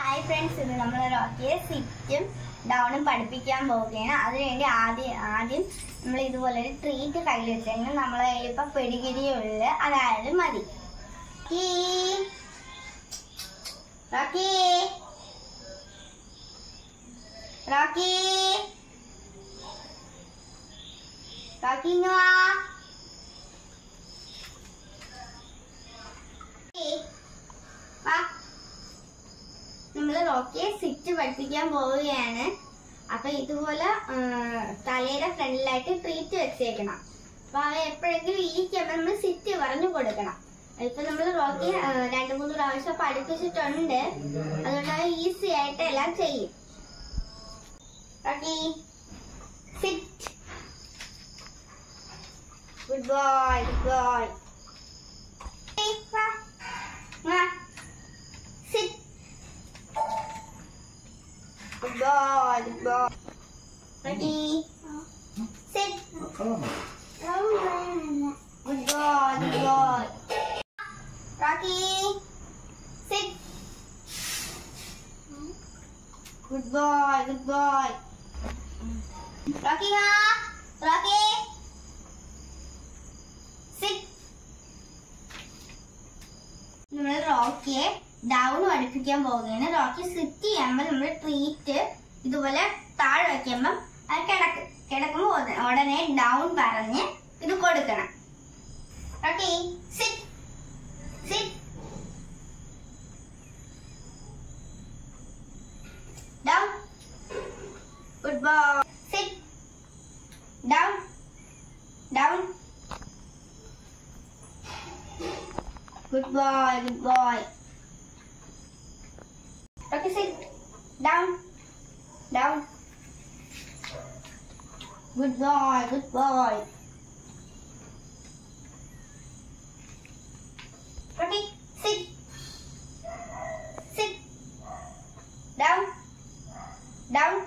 Hi friends ഇന്ന് നമ്മൾ റോക്കിയെ സിറ്റും ഡൗണും പഠിപ്പിക്കാൻ പോവുകയാണ് അതിനുവേണ്ടി ആദ്യം ആദ്യം നമ്മൾ ഇതുപോലെ ഒരു ട്രീറ്റ് കയ്യിൽ വെച്ചെങ്കിൽ നമ്മളെ ഇപ്പൊ പെടികിരിയുള്ള അതായത് മതി കീ. റോക്കി റോക്കി റോക്കി ഇങ്ങ് വാ കീ. വാ നമ്മൾ റോക്കിയെ സിറ്റ് പഠിപ്പിക്കാൻ പോവുകയാണ് അപ്പൊ ഇതുപോലെ ആ, തലയുടെ ഫ്രണ്ടിലായിട്ട് ട്രീറ്റ് വെച്ചേക്കണം അപ്പൊ അവ എപ്പോഴെങ്കിലും ഇരിക്കുമ്പോൾ നമ്മൾ സിറ്റ് പറഞ്ഞു കൊടുക്കണം ഇപ്പൊ നമ്മൾ റോക്കി ആ, രണ്ട് മൂന്ന് പ്രാവശ്യം പഠിപ്പിച്ചിട്ടുണ്ട് അതുകൊണ്ട് അത് ഈസി ആയിട്ട് എല്ലാം ചെയ്യും Rocky sit good boy good boy sit Good boy, good boy. Ready? Sit. Good boy, good boy. Rocky. Sit. Good boy, good boy. Rocky, ha? Rocky. Sit. നമ്മൾ റോക്കിയെ ഡൗൺ പഠിപ്പിക്കാൻ പോവുകയാണ് റോക്കി സിറ്റ് ചെയ്യുമ്പോൾ നമ്മൾ treat ഇതുപോലെ താഴെ വയ്ക്കുമ്പം അത് കിടക്കും കിടക്കുമ്പോൾ ഉട- ഉടനെ ഡൗൺ പറഞ്ഞ് ഇത് കൊടുക്കണം Rocky sit sit down good boy sit down down Good boy, good boy. Okay, sit. Down. Down. Good boy, good boy. Okay, sit. Sit. Down. Down.